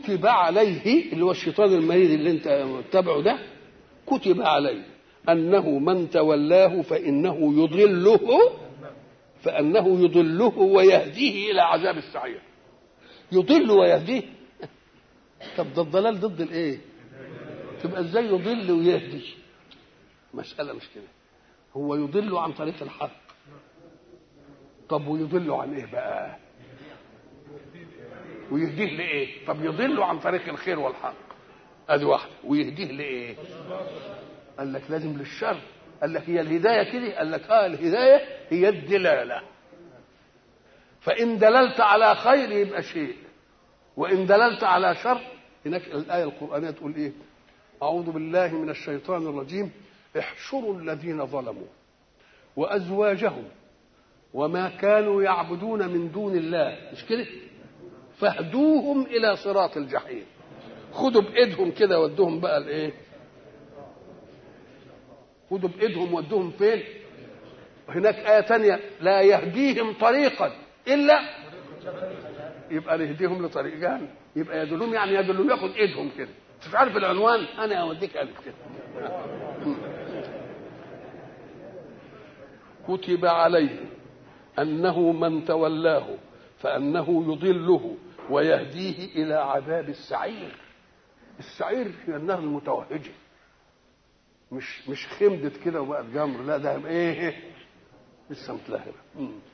كتب عليه اللي هو الشيطان المريض اللي انت متبعه ده كتب عليه انه من تولاه فانه يضله فانه يضله ويهديه الى عذاب السعير يضل ويهديه طب ده الضلال ضد الايه تبقى ازاي يضل ويهدي مساله مش كده هو يضل عن طريق الحق طب ويضل عن ايه بقى ويهديه لايه طب يضل عن طريق الخير والحق ادي واحده ويهديه لايه قال لك لازم للشر قال لك هي الهدايه كده قال لك اه الهدايه هي الدلاله فان دللت على خير يبقى شيء وان دللت على شر هناك الايه القرانيه تقول ايه اعوذ بالله من الشيطان الرجيم احشروا الذين ظلموا وازواجهم وما كانوا يعبدون من دون الله مش كده فاهدوهم الى صراط الجحيم خدوا بايدهم كده ودوهم بقى الايه خدوا بايدهم ودوهم فين هناك آية تانية لا يهديهم طريقا إلا يبقى نهديهم لطريق جهنم يبقى يدلهم يعني يدلهم ياخد ايدهم كده مش عارف العنوان انا اوديك الف كده كتب عليه انه من تولاه فانه يضله ويهديه الى عذاب السعير السعير هي النار المتوهجه مش مش خمدت كده وبقت جمر لا ده ايه لسه متلهبه